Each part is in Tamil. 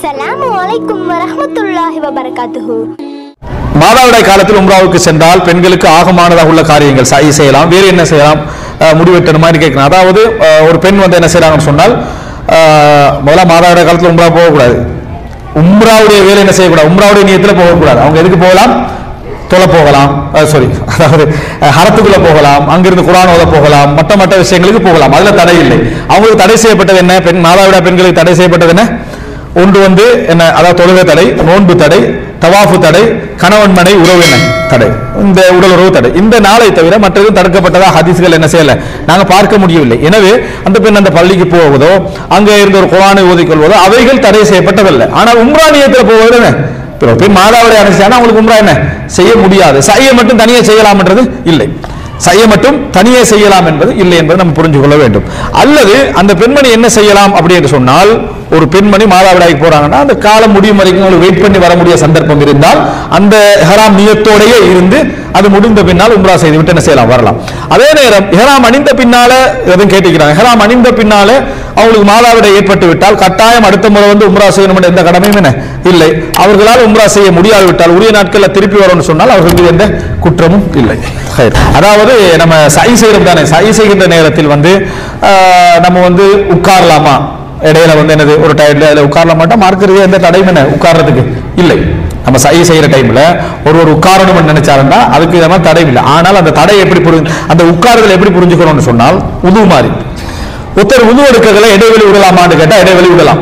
அஸ்ஸலாமு அலைக்கும் வரஹ்மத்துல்லாஹி வபரகாத்துஹு மாதாவிடாய் காலத்தில் உம்ராவுக்கு சென்றால் பெண்களுக்கு ஆகமானதாக உள்ள காரியங்கள் சாய் செய்யலாம் வேறு என்ன செய்யலாம் அஹ், முடிவெட்டணும் மாதிரி கேட்கணும் அதாவது அஹ், ஒரு பெண் வந்து என்ன செய்யறாங்கன்னு சொன்னால் அஹ், முதல்ல மாதாவிடாய் காலத்தில் உம்ரா போகக்கூடாது உம்ராவுடைய வேலை என்ன செய்யக்கூடாது உம்ராவுடைய நியத்தில் போகக்கூடாது அவங்க எதுக்கு போகலாம் தொலை போகலாம் சாரி அதாவது அஹ், ஹரத்துக்குள்ள போகலாம் அங்கிருந்து குரான் ஓத போகலாம் மற்ற மற்ற விஷயங்களுக்கு போகலாம் அதுல தடை இல்லை அவங்களுக்கு தடை செய்யப்பட்டது என்ன பெண் மாதாவிடா பெண்களுக்கு தடை செய்யப்பட்டது என்ன ஒன்று வந்து என்ன அதாவது தொழுகை தடை நோன்பு தடை தவாஃபு தடை கணவன் மனை உறவு என்ன தடை இந்த உடல் உறவு தடை இந்த நாளை தவிர மற்றது தடுக்கப்பட்டதா ஹதீஸ்கள் என்ன செய்யல நாங்க பார்க்க முடியவில்லை எனவே அந்த பெண் அந்த பள்ளிக்கு போவதோ அங்க இருந்து ஒரு குரானை ஓதிக்கொள்வதோ அவைகள் தடை செய்யப்பட்டதல்ல ஆனால் உம்ரானியத்தில் போவது என்ன இப்ப ஒரு பெண் மாதாவுடைய அனுப்பிச்சானா அவங்களுக்கு உம்ரா என்ன செய்ய முடியாது சையை மட்டும் தனியே செய்யலாம்ன்றது இல்லை சையை மட்டும் தனியே செய்யலாம் என்பது இல்லை என்பதை நம்ம புரிஞ்சு கொள்ள வேண்டும் அல்லது அந்த பெண்மணி என்ன செய்யலாம் அப்படி என்று சொன்னால் ஒரு பெண்மணி மாதாவிடாய்க்கு போறாங்கன்னா அந்த காலம் முடியும் வரைக்கும் அவங்களுக்கு வெயிட் பண்ணி வர முடிய சந்தர்ப்பம் இருந்தால் அந்த ஹராம் நியத்தோடையே இருந்து அது முடிந்த பின்னால் உம்ரா செய்து விட்டு என்ன செய்யலாம் வரலாம் அதே நேரம் ஹெராம் அணிந்த பின்னால எதுவும் கேட்டுக்கிறாங்க ஹெராம் அணிந்த பின்னால அவங்களுக்கு மாதாவிட ஏற்பட்டு விட்டால் கட்டாயம் அடுத்த முறை வந்து உம்ரா செய்யணும் என்ற எந்த கடமையும் என்ன இல்லை அவர்களால் உம்ரா செய்ய முடியாது விட்டால் உரிய நாட்களில் திருப்பி வரணும்னு சொன்னால் அவர்கள் மீது எந்த குற்றமும் இல்லை ஹைர். அதாவது நம்ம சை செய்யறது தானே சை செய்கின்ற நேரத்தில் வந்து ஆஹ், நம்ம வந்து உட்காரலாமா இடையில வந்து என்னது ஒரு டயர்ல அதில் உட்காரலாமாட்டா மார்க்கிறது எந்த தடையும் என்ன உட்கார்றதுக்கு இல்லை நம்ம சை செய்யற டைம்ல ஒரு ஒரு உட்காரணும்னு நினைச்சாருன்னா அதுக்கு இதெல்லாம் தடை இல்லை ஆனால் அந்த தடை எப்படி புரிஞ்சு அந்த உட்காருதல் எப்படி புரிஞ்சுக்கணும்னு சொன்னால் உது மாதிரி ஒருத்தர் உது எடுக்கல இடைவெளி விடலாமான்னு கேட்டா இடைவெளி விடலாம்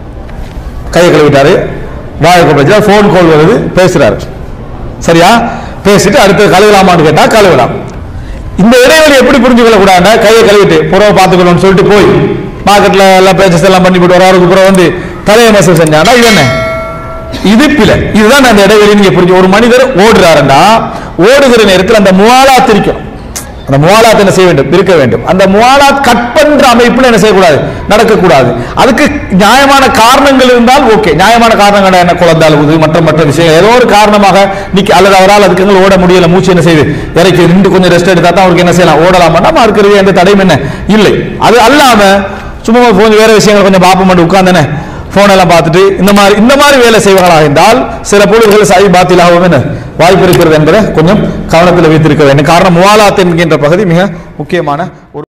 கையை கழுவிட்டாரு வாயை கொப்பளிச்சா ஃபோன் கால் வருது பேசுறாரு சரியா பேசிட்டு அடுத்து கழுவலாமான்னு கேட்டா கழுவலாம் இந்த இடைவெளி எப்படி புரிஞ்சுக்கொள்ள கூடாதுன்னா கையை கழுவிட்டு புறவை பார்த்துக்கணும்னு சொல்லிட்டு போய் மார்க்கெட்ல எல்லாம் பேச்சஸ் எல்லாம் பண்ணி போட்டு ஒரு ஆளுக்கு புறம் வந்து தலையை மசல் செஞ்சானா இது என்ன இது பிழை இதுதான் அந்த இடைவெளி நீங்க புரிஞ்சு ஒரு மனிதர் ஓடுறாருன்னா ஓடுகிற நேரத்தில் அந்த முவாலாத் இருக்கும் அந்த முவாலாத் என்ன செய்ய வேண்டும் இருக்க வேண்டும் அந்த முவாலாத் கட் பண்ற அமைப்புல என்ன செய்யக்கூடாது நடக்கக்கூடாது அதுக்கு நியாயமான காரணங்கள் இருந்தால் ஓகே நியாயமான காரணங்கள் என்ன குழந்தை அழுகுது மற்ற மற்ற விஷயம் ஏதோ ஒரு காரணமாக நிக்க அல்லது அவரால் அதுக்கு ஓட முடியல மூச்சு என்ன செய்யுது இறக்கி நின்று கொஞ்சம் ரெஸ்ட் எடுத்தா தான் அவருக்கு என்ன செய்யலாம் ஓடலாமா இருக்கிறது எந்த தடையும் என்ன இல்லை அது அல்லாம சும்மா கொஞ்சம் வேற விஷயங்கள் கொஞ்சம் பாப்பம் மட்டும் உட்கார்ந்தானே போன் எல்லாம் பார்த்துட்டு இந்த மாதிரி இந்த மாதிரி வேலை செய்வார்களாக இருந்தால் சில பொழுதுகள் சாய் பாத்திலாகவும் என்ன வாய்ப்பு இருக்கிறது என்பதை கொஞ்சம் கவனத்தில் வைத்திருக்க வேண்டும் காரணம் முவாலாத் என்கின்ற பகுதி மிக முக்கியமான ஒரு